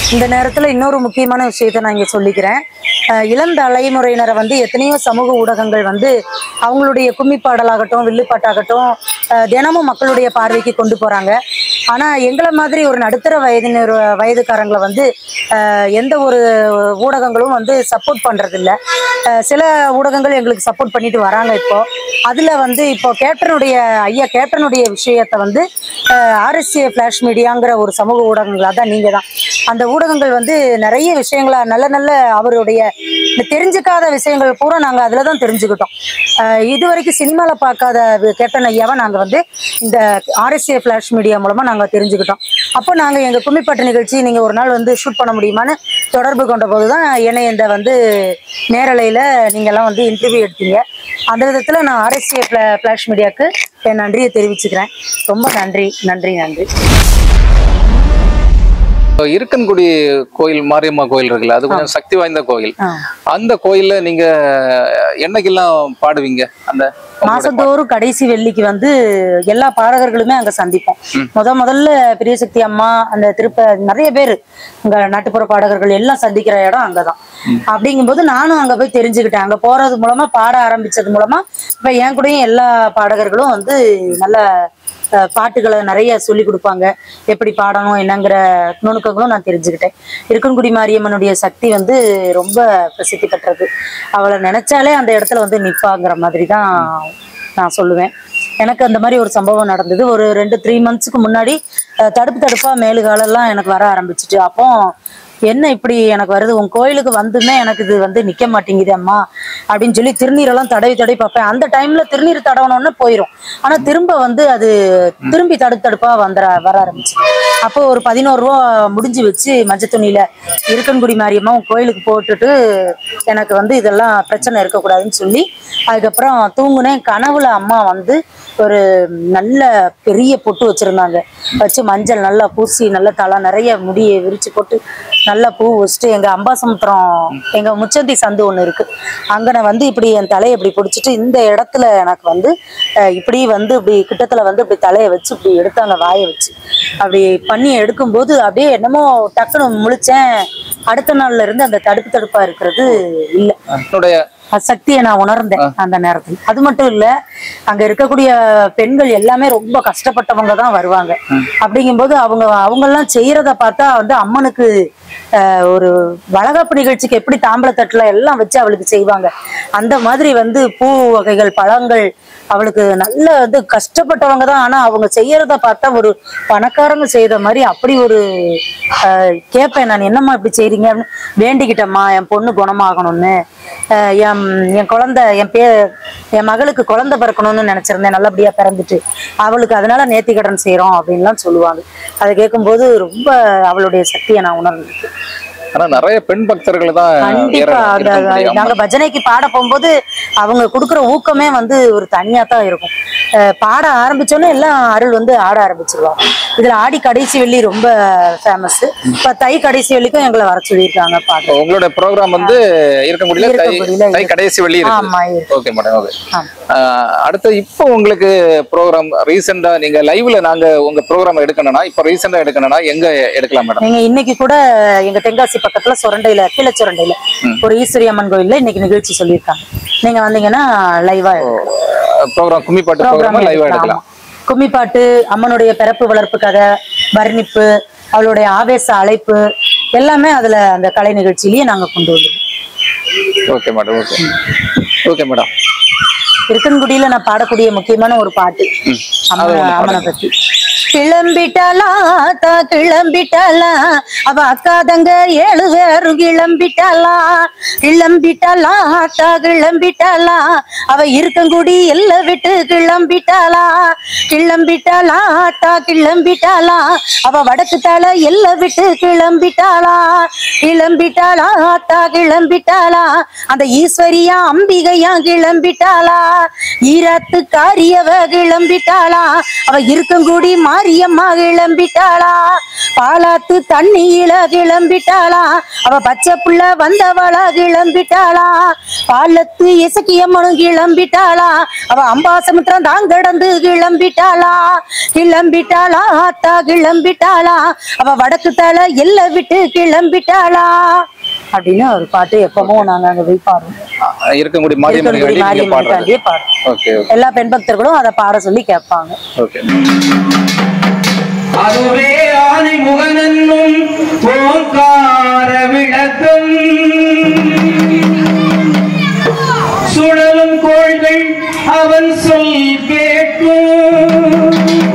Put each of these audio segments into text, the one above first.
இந்த நேரத்துல இன்னொரு முக்கியமான விஷயத்தை நான் இங்க சொல்லிக்கிறேன் அஹ் இளம் தலைமுறையினரை வந்து எத்தனையோ சமூக ஊடகங்கள் வந்து அவங்களுடைய கும்மி பாடலாகட்டும் வில்லுப்பாட்டாகட்டும் அஹ் தினமும் மக்களுடைய பார்வைக்கு கொண்டு போறாங்க ஆனா எங்களை மாதிரி ஒரு நடுத்தர வயதினர் வயதுக்காரங்களை வந்து அஹ் எந்த ஒரு ஊடகங்களும் வந்து சப்போர்ட் பண்றது இல்ல அஹ் சில ஊடகங்கள் எங்களுக்கு சப்போர்ட் பண்ணிட்டு வராங்க இப்போ அதுல வந்து இப்போ கேப்டனுடைய ஐயா கேப்டனுடைய விஷயத்தை வந்து ஆர்எஸ்ஏ ஃபிளாஷ் மீடியாங்கிற ஒரு சமூக ஊடகங்கள் அதான் நீங்க தான் அந்த ஊடகங்கள் வந்து நிறைய விஷயங்களை நல்ல நல்ல அவருடைய இந்த தெரிஞ்சுக்காத விஷயங்கள் பூரா நாங்க அதுல தான் தெரிஞ்சுக்கிட்டோம் அஹ் இது வரைக்கும் சினிமால பார்க்காத வி- கேப்டன் ஐயாவை நாங்க வந்து இந்த ஆர்எஸ்ஏ ஃபிளாஷ் மீடியா மூலமா நாங்க தெரிஞ்சுக்கிட்டோம் அப்போ நாங்க எங்க கும்மிப்பாட்டு நிகழ்ச்சி நீங்க ஒரு நாள் வந்து ஷூட் பண்ண முடியுமான்னு தொடர்பு கொண்ட போதுதான் என்னை இந்த வந்து நேரலையில நீங்க எல்லாம் வந்து இன்டர்வியூ எடுத்தீங்க அந்த விதத்துல நான் ஆர்எஸ்ஏ ஃபிளாஷ் மீடியாவுக்கு என் நன்றியை தெரிவிச்சுக்கிறேன் ரொம்ப நன்றி நன்றி நன்றி இப்போ இருக்கன்குடி கோயில் மாரியம்மா கோயில் இருக்குல்ல அது கொஞ்சம் சக்தி வாய்ந்த கோயில் ஆ. அந்த கோயில்ல நீங்க என்னைக்கெல்லாம் பாடுவீங்க அந்த மாசத்தோறும் கடைசி வெள்ளிக்கு வந்து எல்லா பாடகர்களுமே அங்க சந்திப்போம் முத முதல்ல பிரியசக்தி அம்மா அந்த திருப்ப நிறைய பேர் இங்க நாட்டுப்புற பாடகர்கள் எல்லாம் சந்திக்கிற இடம் அங்கதான் அப்படிங்கும்போது நானும் அங்க போய் தெரிஞ்சுக்கிட்டேன் அங்க போறது மூலமா பாட ஆரம்பிச்சது மூலமா இப்ப என் கூடயும் எல்லா பாடகர்களும் வந்து நல்ல அஹ், பாட்டுகளை நிறைய சொல்லி கொடுப்பாங்க எப்படி பாடணும் என்னங்கிற நுணுக்கங்களும் நான் தெரிஞ்சுக்கிட்டேன் இருக்கன்குடி மாரியம்மனுடைய சக்தி வந்து ரொம்ப பிரசித்தி பெற்றது அவளை நினைச்சாலே அந்த இடத்துல வந்து நிப்பாங்கிற மாதிரி தான் நான் சொல்லுவேன் எனக்கு அந்த மாதிரி ஒரு சம்பவம் நடந்தது ஒரு ரெண்டு த்ரீ மந்த்ஸ்க்கு முன்னாடி அஹ், தடுப்பு தடுப்பா மேலுகாலெல்லாம் எனக்கு வர ஆரம்பிச்சிட்டு அப்போ என்ன இப்படி எனக்கு வருது உன் கோயிலுக்கு வந்துமே எனக்கு இது வந்து நிக்க மாட்டேங்குது அம்மா அப்படின்னு சொல்லி திருநீரெல்லாம் தடவி தடவி பார்ப்பேன் அந்த டைம்ல திருநீர் தடவணும்னு போயிடும் ஆனா திரும்ப வந்து அது திரும்பி தடுப்பு தடுப்பா வந்துட வர ஆரம்பிச்சு அப்போ ஒரு பதினோரு ரூபா முடிஞ்சு வச்சு மஞ்சள் துணியில இருக்கன்குடி மாரியம்மா உன் கோயிலுக்கு போட்டுட்டு எனக்கு வந்து இதெல்லாம் பிரச்சனை இருக்கக்கூடாதுன்னு சொல்லி அதுக்கப்புறம் தூங்குனேன் கனவுல அம்மா வந்து ஒரு நல்ல பெரிய பொட்டு வச்சிருந்தாங்க வச்சு மஞ்சள் நல்லா பூசி நல்ல தலை நிறைய முடியை விரிச்சு போட்டு நல்லா பூ வச்சுட்டு எங்க அம்பாசமுத்திரம் எங்க முச்சந்தி சந்து ஒண்ணு இருக்கு அங்க நான் வந்து இப்படி என் தலையை இப்படி பிடிச்சிட்டு இந்த இடத்துல எனக்கு வந்து அஹ், இப்படி வந்து இப்படி கிட்டத்துல வந்து இப்படி தலையை வச்சு இப்படி எடுத்தாங்க வாயை வச்சு அப்படி பண்ணி எடுக்கும்போது அப்படியே என்னமோ டக்குன்னு முழிச்சேன் அடுத்த நாள்ல இருந்து அந்த தடுப்பு தடுப்பா இருக்கிறது இல்லை என்னுடைய சக்தியை நான் உணர்ந்தேன் அந்த நேரத்தில் அது மட்டும் இல்ல அங்க இருக்கக்கூடிய பெண்கள் எல்லாமே ரொம்ப கஷ்டப்பட்டவங்க தான் வருவாங்க அப்படிங்கும்போது அவங்க அவங்க எல்லாம் செய்யறத பார்த்தா வந்து அம்மனுக்கு ஆஹ், ஒரு வளகாப்பு நிகழ்ச்சிக்கு எப்படி தாம்பளத்தட்டுல எல்லாம் வச்சு அவளுக்கு செய்வாங்க அந்த மாதிரி வந்து பூ வகைகள் பழங்கள் அவளுக்கு நல்ல இது கஷ்டப்பட்டவங்க தான் ஆனா அவங்க செய்யறத பார்த்தா ஒரு பணக்காரங்க செய்யற மாதிரி அப்படி ஒரு ஆஹ், கேட்பேன் நான் என்னம்மா இப்படி செய்றீங்க அப்படின்னு வேண்டிக்கிட்டேம்மா என் பொண்ணு குணமாகணும்னு ஆஹ், என் என் குழந்தை என் பே என் மகளுக்கு குழந்தை பிறக்கணும்னு நினைச்சிருந்தேன் நல்லபடியா பிறந்துட்டு அவளுக்கு அதனால நேர்த்திக்கடன் செய்றோம் அப்படின்லாம் சொல்லுவாங்க அதை கேட்கும்போது ரொம்ப அவளுடைய சக்தியை நான் உணர்ந்தேன் ஆனா நிறைய பெண் பக்தர்கள் தான் கண்டிப்பா அந்த நாங்க பஜனைக்கு பாட போகும்போது அவங்க கொடுக்குற ஊக்கமே வந்து ஒரு தனியா தான் இருக்கும் அஹ் பாட ஆரம்பிச்சோன்னே எல்லாம் அருள் வந்து ஆட ஆரம்பிச்சிருவாங்க இதுல ஆடி கடைசி வெள்ளி ரொம்ப ஃபேமஸ் இப்ப தை கடைசி வெள்ளிக்கும் எங்களை வர சொல்லியிருக்காங்க பாட உங்களோட ப்ரோக்ராம் வந்து இருக்கக்கூடியல தை இருக்கக்கூடியல தை கடைசி வெளியே ஆமா இருக்கு இருக்கு. ஓகே மேடம் ஓகே ஆமா. அடுத்து இப்போ உங்களுக்கு ப்ரோக்ராம் ரீசெண்டா நீங்க லைவ்ல நாங்க உங்க ப்ரோக்ராம் எடுக்கணும்னா இப்போ ரீசெண்டா எடுக்கணும்னா எங்க எடுக்கலாம் மேடம் நீங்க இன்னைக்கு கூட எங்க தென்காசி பக்கத்துல சுரண்டையில கீழ சுரண்டையில ஒரு ஈஸ்வரி அம்மன் கோயில்ல இன்னைக்கு நிகழ்ச்சி சொல்லியிருக்காங்க நீங்க வந்தீங்கன்னா லைவா ப்ரோக்ராம் கும்மிப்பாட்டு ப்ரோக்ராம் லைவா எடுக்கலாம் கும்மிப்பாட்டு அம்மனுடைய பிறப்பு வளர்ப்பு கதை வர்ணிப்பு அவளுடைய ஆவேச அழைப்பு எல்லாமே அதுல அந்த கலை நிகழ்ச்சியிலேயே நாங்க கொண்டு வருவோம் okay madam okay okay madam இருக்கன்குடியில நான் பாடக்கூடிய முக்கியமான ஒரு பாட்டு அம்மனை அம்மனை பத்தி கிளம்பிட்டாளா தா கிளம்பிட்டாளா அவ அக்கா தங்க ஏழு பேரும் கிளம்பிட்டாளா கிளம்பிட்டாளா தா கிளம்பிட்டாளா அவ இருக்கங்குடி எல்ல விட்டு கிளம்பிட்டாளா கிளம்பிட்டாளா தா கிளம்பிட்டாளா அவ வடக்கு தலை எல்ல விட்டு கிளம்பிட்டாளா கிளம்பிட்டாளா தா கிளம்பிட்டாளா அந்த ஈஸ்வரியா அம்பிகையா கிளம்பிட்டாளா ஈரத்து காரியவ கிளம்பிட்டாளா அவ இருக்கங்குடி மா மாரியம்மா கிளம்பிட்டாளா பாலாத்து தண்ணியில கிளம்பிட்டாளா அவ பச்சை புள்ள வந்தவளா கிளம்பிட்டாளா பாலத்து இசக்கியம்மனும் கிளம்பிட்டாளா அவ அம்பாசமுத்திரம் தான் கடந்து கிளம்பிட்டாளா கிளம்பிட்டாளா ஆத்தா கிளம்பிட்டாளா அவ வடக்கு தலை எல்லை விட்டு கிளம்பிட்டாளா அப்படின்னு ஒரு பாட்டு எப்பவும் நாங்க அங்க போய் பாடுவோம் இருக்கக்கூடிய மாரியம்மன் இருக்கன்குடி வேண்டி நீங்க பாடுறது மாரியம்மனுக்காண்டியே பாடுவோம் ஓகே எல்லா பெண் பக்தர்களும் அதை பாட சொல்லி கேட்பாங்க ஓகே அதுவே ஆனை முகனென்னும் ஓங்கார விளக்கம் சுழலும் கோள்கள் அவன் சொல் கேட்கும்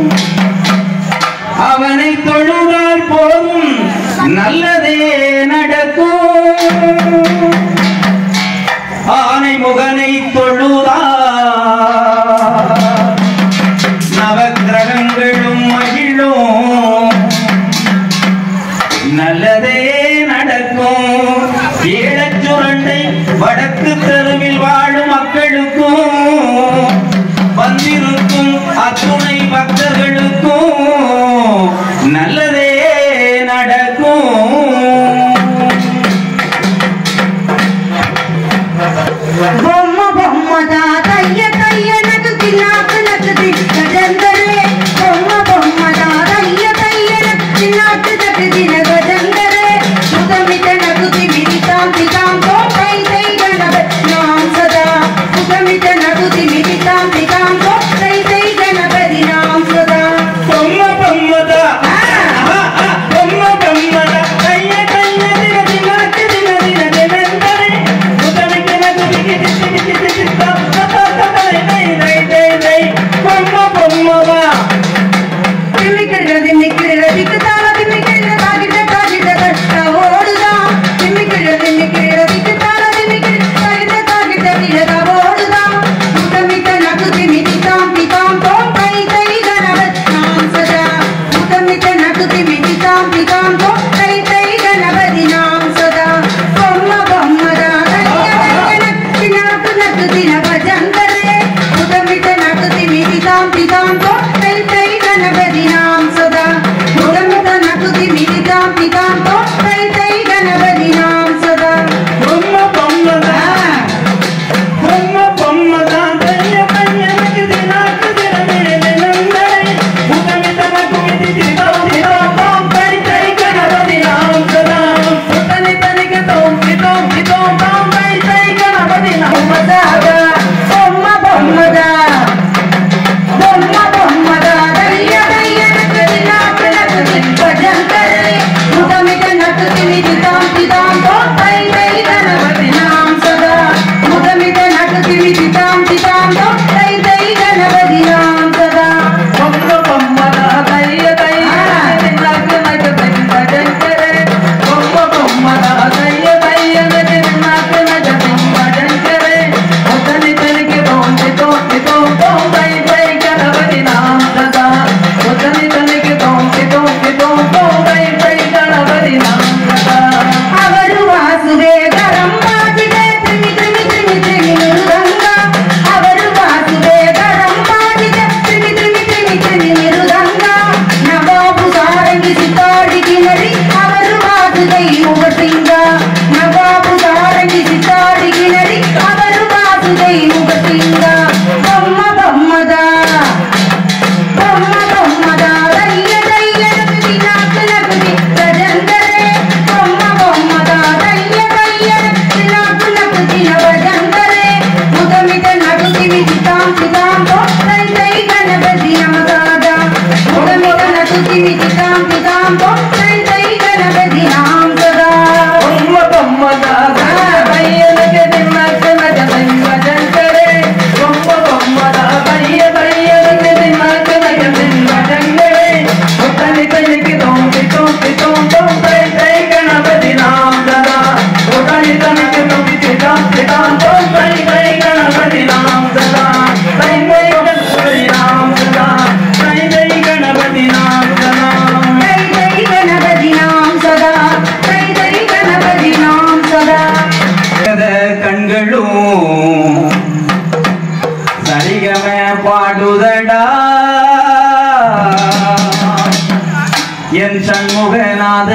அவனை தொழுதால் போதும் நல்லதே நடக்கும் ஆனை முகனை தொழுதால் நவக்கிரகங்களும் மகிழும் நல்லதே நடக்கும் ஏழச்சுரண்டை வடக்கு தெருவில் வாழும் மக்களுக்கும் வந்திருக்கும் அத்துணை பக்தர்களுக்கும் நல்லதே நடக்கும் బొమ్మ బొమ్మ దాతయ్య కయ్య నగది నాకు నగది గజందరే బొమ్మ బొమ్మ దాతయ్య కయ్య నగది నాకు నగది గజందరే సుగమిత నగుది మిరితాం పితాం తోపై దై గణపతి నాం సదా సుగమిత నగుది మిరితాం పితాం తోపై దై గణపతి నాం సదా பொம்ம பொம்மதா ఆ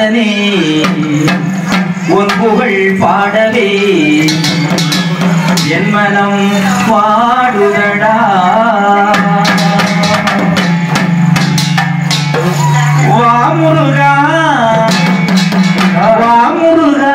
மனதே உன் புகழ் பாடவே என் மனம் பாடுதடா வா முருகா வா முருகா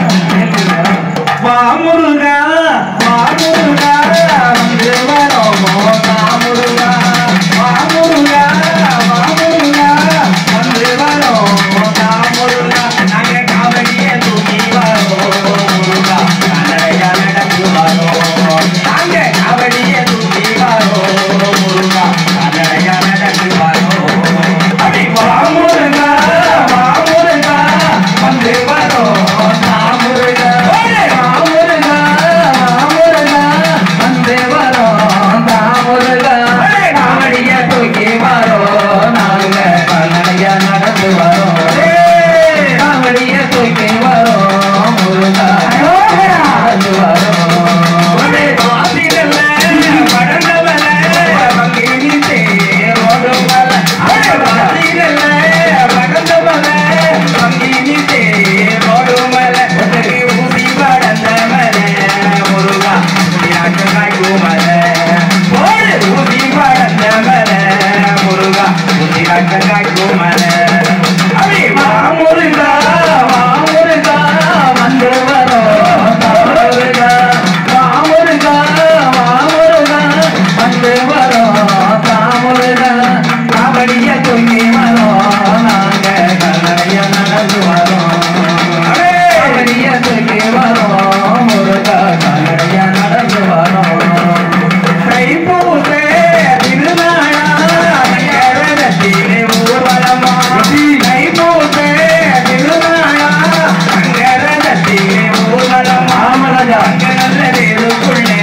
வா முருகா வா முருகா வந்து வரோமோ வா முருகா வா முருகா வா முருகா வந்து வரோமோ வா முருகா நாங்க காவடிய தூக்கி வரோம் முருகா கண்ணையா நடந்து வரோம் நாங்க காவடிய தூக்கி வரோம் முருகா கண்ணையா நடந்து வரோம் அடி வா முருகா வா முருகா வந்து வரோம் வா முருகா ஒரே வா முருகா வா முருகா வந்து வரோம் வா முருகா ஒரே காவடிய தூக்கி வரோம் நாங்க கண்ணையா நடந்து வரோம் ஏய், காவடிய தூக்கி வரோம் முருகா நடந்து வரோம் ஒரே வாசிடல படந்தவல வங்கினி தேரோடுவல ஒரே வாசிடல படந்தவல வங்கினி தேரோடுவல ஒரே ஊசி படந்தவல முருகா யாக்கமாய் குமல ஒரே ஊசி படந்தவல முருகா யாக்கமாய் குமல அடி வா முருகா வா முருகா வந்து வரோம் முருகா வா முருகா வா முருகா வந்து வரோம் முருகா காவடிய தூக்கி வரோம் நாங்க கல்லைய நடந்து வரோம் காவடிய தூக்கி வரோம் முருகா கல்லைய நடந்து வரோம் தைப்பூசே திருநாளா நகரத்திலே ஊர்வலமா தைப்பூசே திருநாளா நகரத்திலே ஊர்வலமா அங்க நல்ல தேருக்குள்ளே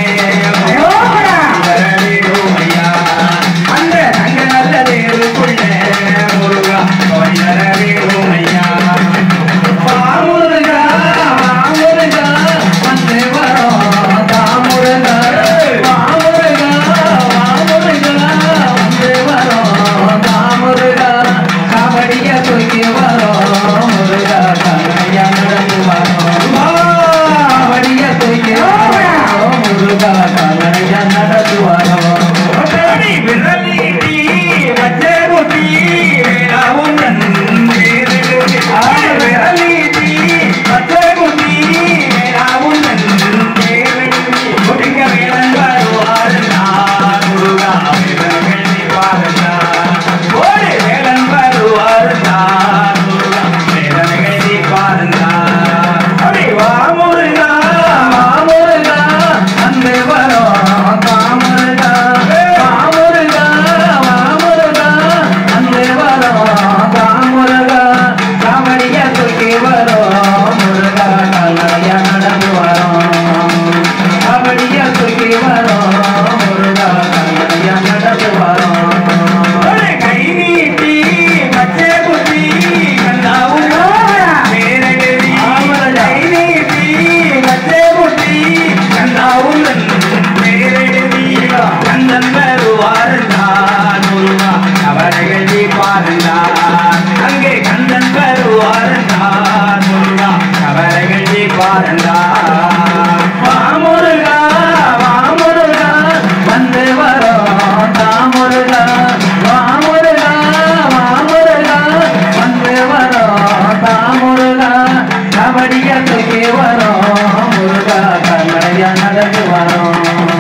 வரவேணுமையா. அந்த அங்க நல்ல தேருக்குள்ளே முருகா போய் வரவேணுமையா. வா முருகா, வா முருகா, வந்து வரோம் தா முருகா. வா முருகா, வா முருகா, வந்து வரோம் தா முருகா. காவடிய தூக்கி வரோம் முருகா, கண்ணையா நடந்து வரோம். காவடிய தூக்கி வரோம் முருகா, கண்ணையா நடந்து வரோம். ஒட்டடி விரலீட்டி, வச்சே குட்டி, வேளாவுண்ணன் வேறெழுதி. ஆடி விரலீட்டி, வச்சே குட்டி, வேளாவுண்ணன் வேறெழுதி. ஒடுங்க வேலன் வருவார் நான் முருகா, வேலன் பாருந்தார். ஓடி வேலன் வருவார் நான் முருகா, வேலன் பாருந்தார். அடி வா முருகா, வா முருகா, வந்து வரோம் வா முருகா, வா முருகா, வா முருகா, வந்து வரோம் வா முருகா, காவடிய தூக்கி வரோம் முருகா, கல்லையா நடந்து வரோம் காவடிய தூக்கி வரோம் முருகா, கல்லையா நடந்து வரோம் கை நீட்டி பச்சை குத்தி கண்ணாவும் பேரடி கை நீட்டி பச்சை குத்தி கண்ணாவும் பேரடி கந்தன் வருவார் நான் முருகா அவர்கள் பாருந்தார் அங்கே கந்தன் வருவார் நான் முருகா அவர்கள் பாருந்தார் வா முருகா வா முருகா வந்து வரோம் தா முருகா வா முருகா வா முருகா வந்து வரோம் தா முருகா கபடிய தூக்கி வரோம் முருகா கண்ணையா நடந்து வரோம்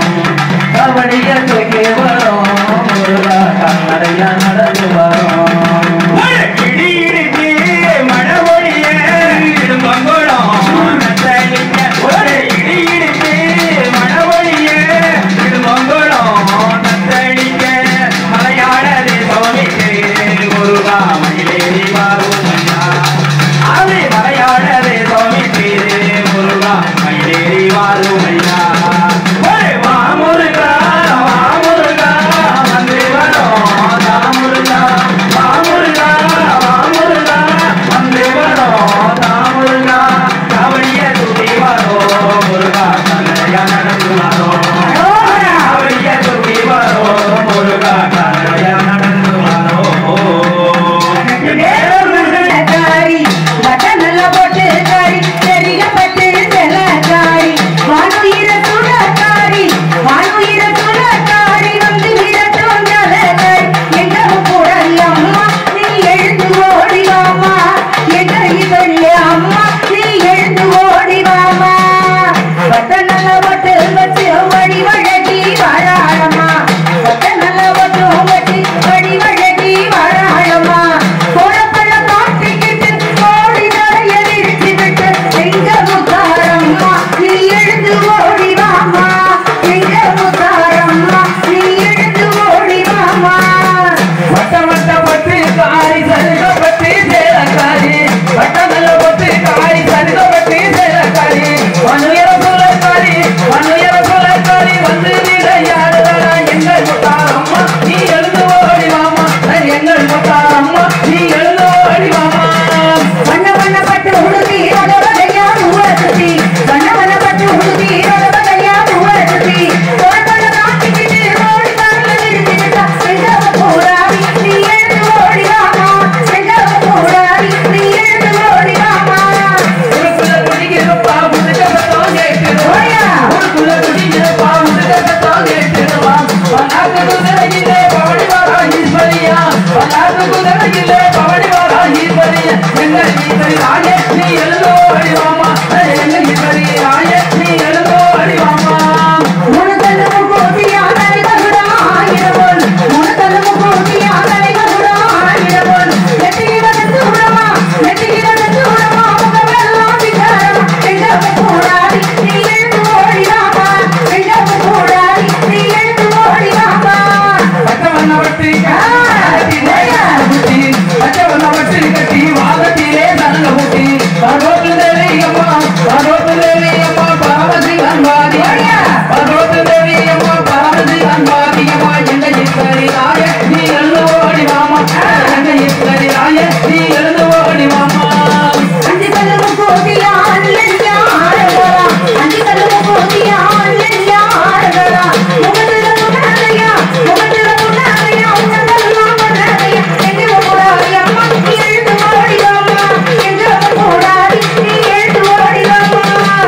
கபடிய தூக்கி வரோம் முருகா கண்ணையா நடந்து வரோம் இடி இடிக்கு மழை ஒழிய இடும்பங்குளம் நத்தளிக்க ஒரு இடி இடிக்கு மழை ஒழிய இடும்பங்குளம் நத்தளிக்க மலையாளரே சுவாமிக்கு முருகா மயிலேறி வாரும் அது மலையாளரே சுவாமிக்கு முருகா வெள்ளி அம்மா நீ எழுந்து ஓடி வாமா பட்ட நல்ல ஒட்டு வச்சு வழி வழகி வாழாளம்மா பட்ட நல்ல ஒட்டு வச்சு வழி வழகி வாழாளம்மா கோலப்பழ காட்டிக்கிட்டு கோடி நிறைய விரிச்சு விட்டு எங்க முத்தாரம்மா நீ எழுந்து ஓடி வாமா எங்க முத்தாரம்மா நீ எழுந்து ஓடி வாமா வட்ட வட்ட பட்டு காரி சருக பட்டு சேலக்காரி வட்ட நல்ல பட்டு காரி சருக பட்டு சேலக்காரி மனுயர சோழக்காரி மனுயர சோழக்காரி வந்து விளையாடுறா எங்கள் முத்தாரம்மா நீ எழுந்து ஓடி வாமா எங்கள் முத்தாரம்மா நீ எழுந்து ஓடி வாமா வண்ண வண்ண பட்டு உடுத்தி வகையா ஊரத்தி வண்ண வண்ண பட்டு உடுத்தி வகையா ஊரத்தி தோட்டல காட்டிக்கிட்டு ஓடி வரல நிறுத்திட்டா செங்கவ கூடாரி நீ எழுந்து ஓடி வாமா செங்கவ கூடாரி நீ எழுந்து ஓடி வாமா உனக்குள்ள குடிக்கிறப்பா முதுக சத்தம் கேட்கிறவா ஓயா. உனக்குள்ள குடிக்கிறப்பா முதுக சத்தம் கேட்கிறவா பல்லாக்கு குதிரையிலே பவனி வாரா ஈஸ்வரியா பல்லாக்கு குதிரையிலே பவனி வாரா ஈஸ்வரியா எங்கள் ஈஸ்வரி ஆயே நீ எழுதோ அடிவாமா எங்கள் ஈஸ்வரி ஆயே நீ எழுதோ அடிவாமா உனதல்ல முகோதியா தலைவகுடா ஆயிரவன் உனதல்ல முகோதியா தலைவகுடா ஆயிரவன் நெற்றியில வெச்சு விடமா நெற்றியில வெச்சு விடமா முகமெல்லாம் விகாரமா எங்க கூடாடி நீ எழுந்து ஓடி வாமா எங்க கூடாடி நீ எழுந்து ஓடி வாமா பச்சவண்ண வட்டி கட்டி கட்டி பச்சவண்ண வட்டி கட்டி வாதத்திலே நல்ல ஊட்டி பரோட்டு தேவி அம்மா பரோட்டு தேவி அம்மா பாவதி அன்பாதி பரோட்டு தேவி அம்மா பாவதி அன்பாதி அம்மா எங்க இஸ்வரி ஆய நீ எழுந்து ஓடி வாமா எங்க இஸ்வரி ஆய நீ எழுந்து ஓடி வாமா அஞ்சு கல்லு முகோதியா அல்லையா ஆரகரா அஞ்சு கல்லு முகோதியா அல்லையா ஆரகரா முகத்துல முன்னாதையா முகத்துல முன்னாதையா உன்னதெல்லாம் முன்னாதையா எங்க கூடாடி அம்மா நீ எழுந்து ஓடி வாமா எங்க கூடாடி நீ எழுந்து ஓடி வாமா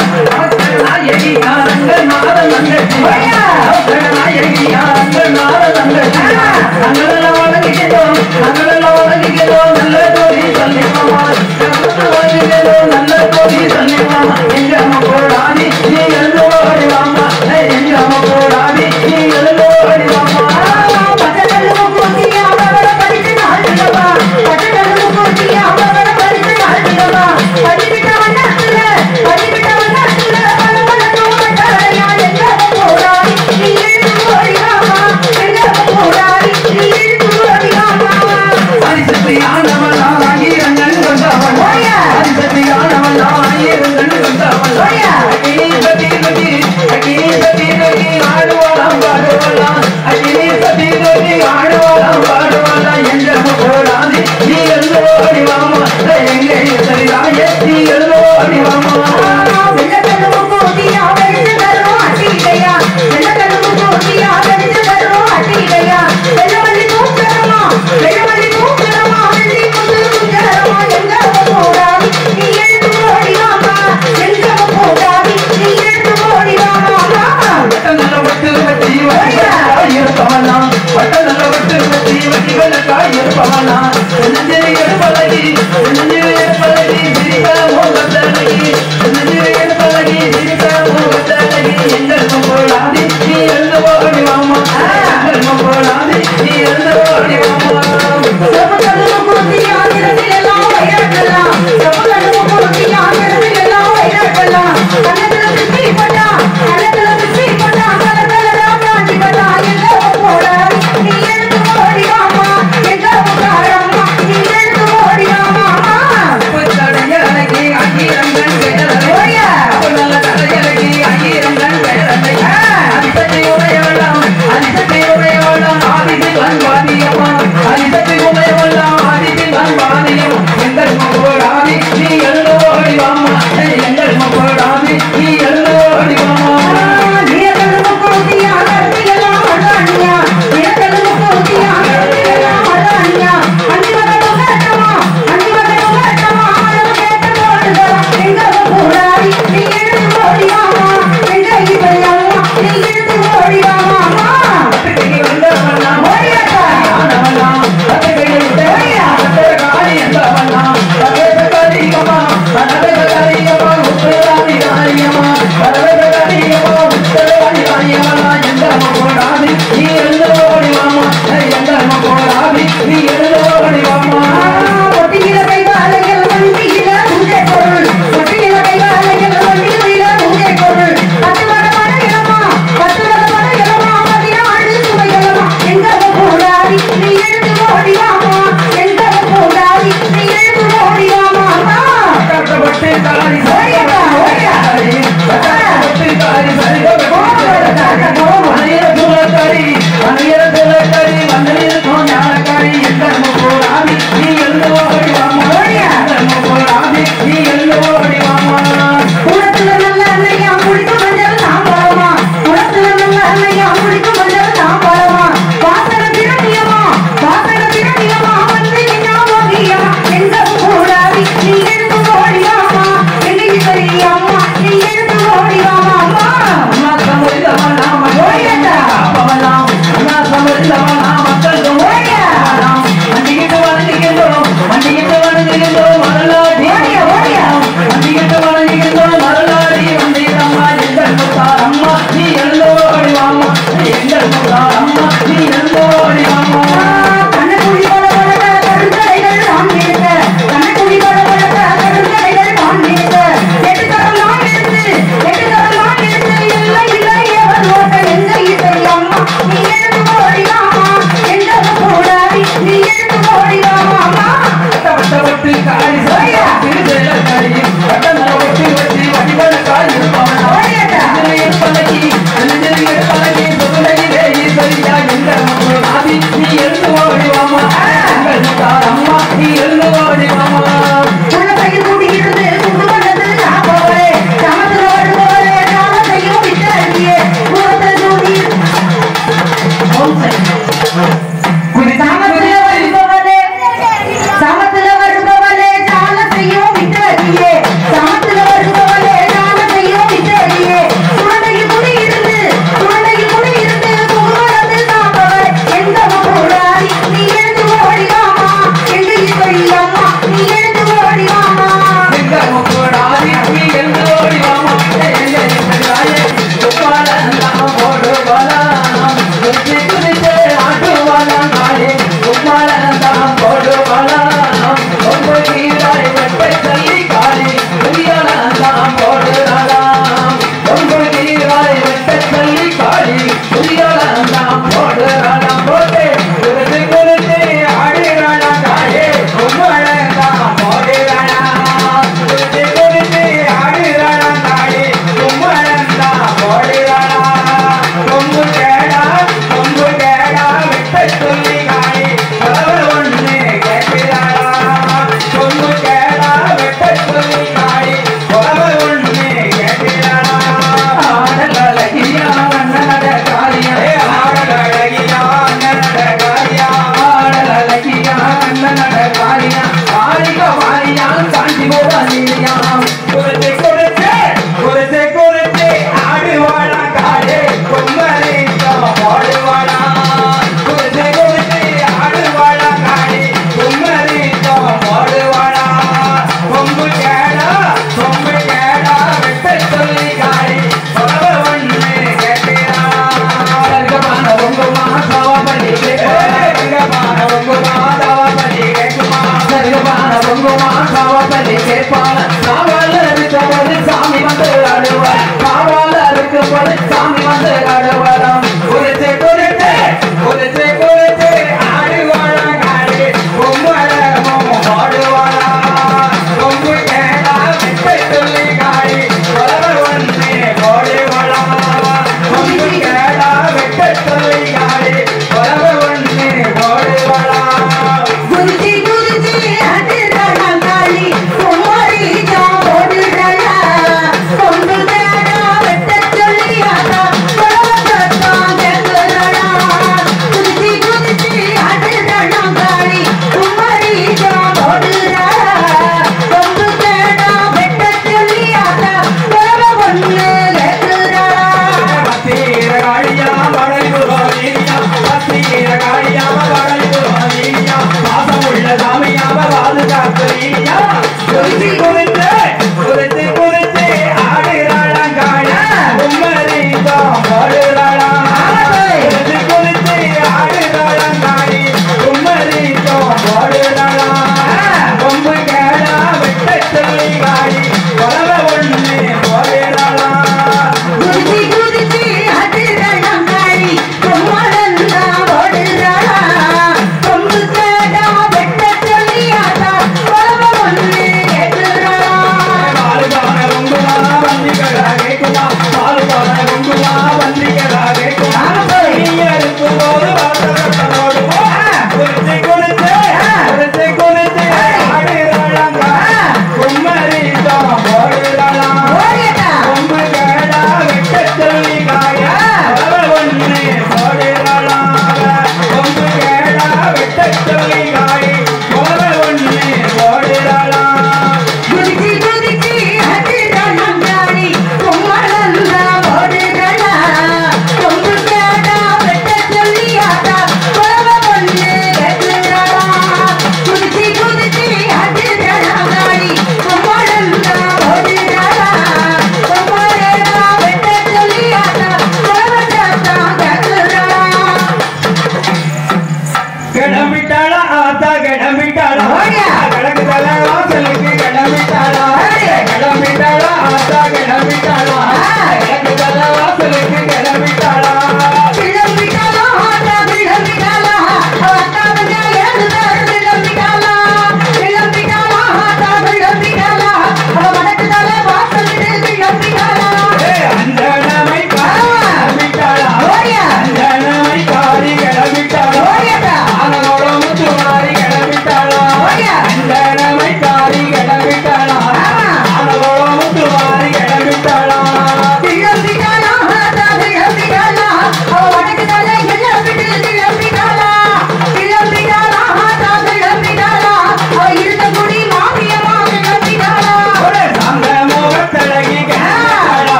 நாயகி யாரங்கள் நாத நங்கட்டி நாயகி யாரங்கள் நாத நங்கட்டி நாங்களெல்லாம் வணங்குகிறோம் நாங்களெல்லாம் வணங்குகிறோம் நல்ல கோரி சொல்லிமாமா வணங்குகிறோம் நல்ல கோரி சொல்லிமாமா எங்க அம்மா போடாதி நீ எழுந்து ஓடி வாமா எங்க அம்மா போடாதி நீ எழுந்து ஓடி வாமா பட்டக்கல்லு முகோதியா அவள படித்து நாள்கிறவா பட்டக்கல்லு முகோதியா அவள படித்து நாள்கிறவா படிவிட்ட வண்ணத்துல படிவிட்ட வண்ணத்துல பல பல தோட்டக்காரையா எங்க போராடி நீ எழுந்து ஓடி வாமா எங்க போராடி நீ எழுந்து ஓடி வாமா பரிசுத்தியானவளா ஆயிரங்கள் கொண்டவள் ஓயா. பரிசுத்தியானவளா ஆயிரங்கள் கொண்டவள் ஓயா. அகினி சதி சதி அகினி சதி சதி ஆடுவாளாம் பாடுவாளாம் அகினி சதி சதி ஆடுவாளாம் பாடுவாளாம் என்ற போடாது நீ எழுந்து ஓடி வாமா எங்கே சரிதாயே நீ எழுந்து ஓடி வாமா வெள்ளக்கல்லு முகோதியா வெடித்து தரும் அட்டிடையா வெள்ளக்கல்லு முகோதியா வெடித்து தரும் அட்டிடையா வெள்ளமல்லி பூக்கரமா வெள்ளமல்லி பூக்கரமா வெள்ளி முத்து குஞ்சரமா எங்க போடாடி நீ எழுந்து ஓடி வாமா எங்க போடாடி நீ எழுந்து ஓடி வாமா நல்ல வட்டு வட்டி இருப்பவனா வட்ட நல்ல வட்டு வட்டி வட்டி வெள்ளக்காய் இருப்பவனா நெஞ்சில் எடுப்பழகி நெஞ்சில் எடுப்பழகி சிரிக்க மோகத்தழகி நெஞ்சில்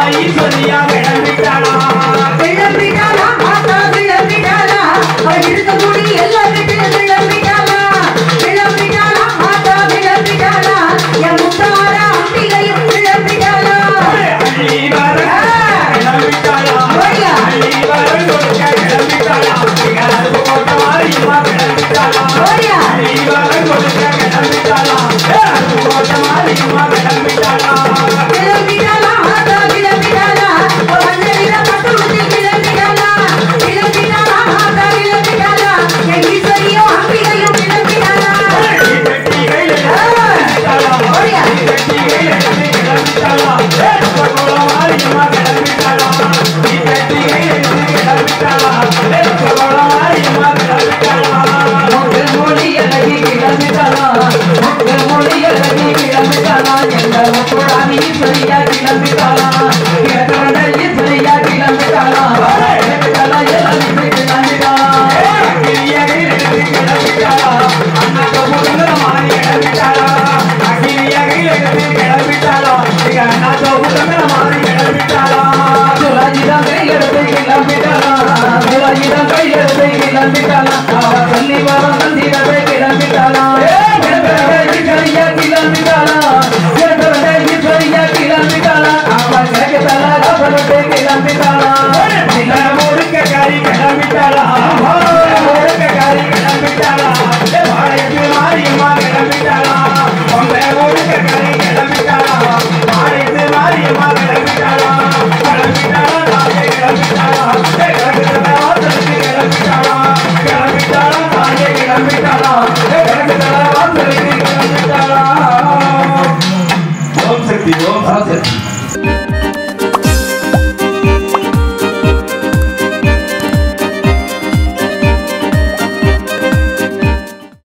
ஈஸ்வரியா கிளம்பிட்டாளா கிளம்பிட்டாளா மாதா கிளம்பிட்டாளா அவள் இருக்கக்கூடிய எல்லா வீட்டிலும் கிளம்பிட்டாளா கிளம்பிட்டாளா மாதா கிளம்பிட்டாளா என் முத்தாரா அம்பிகையும் கிளம்பிட்டாளா அள்ளி வர கிளம்பிட்டாளா ஓடியா. அள்ளி வர கொடுக்க கிளம்பிட்டாளா கருப்பு போட்ட மாரியம்மா கிளம்பிட்டாளா ஓடியா. அள்ளி வர கொடுக்க கிளம்பிட்டாளா கருப்பு போட்ட மாரியம்மா கிளம்பிட்டாளா கிளம்பிட்டாளா மாதா கிளம்பிட்டாளா அவள் வந்ததில பட்டு உடுத்தி கிளம்பிட்டாளா கிளம்பிட்டாளா மாதா கிளம்பிட்டாளா என் ஈஸ்வரியும் அம்பிகையும் கிளம்பிட்டாளா ஓடியா. ஓம் சக்தி ஓம் சக்தி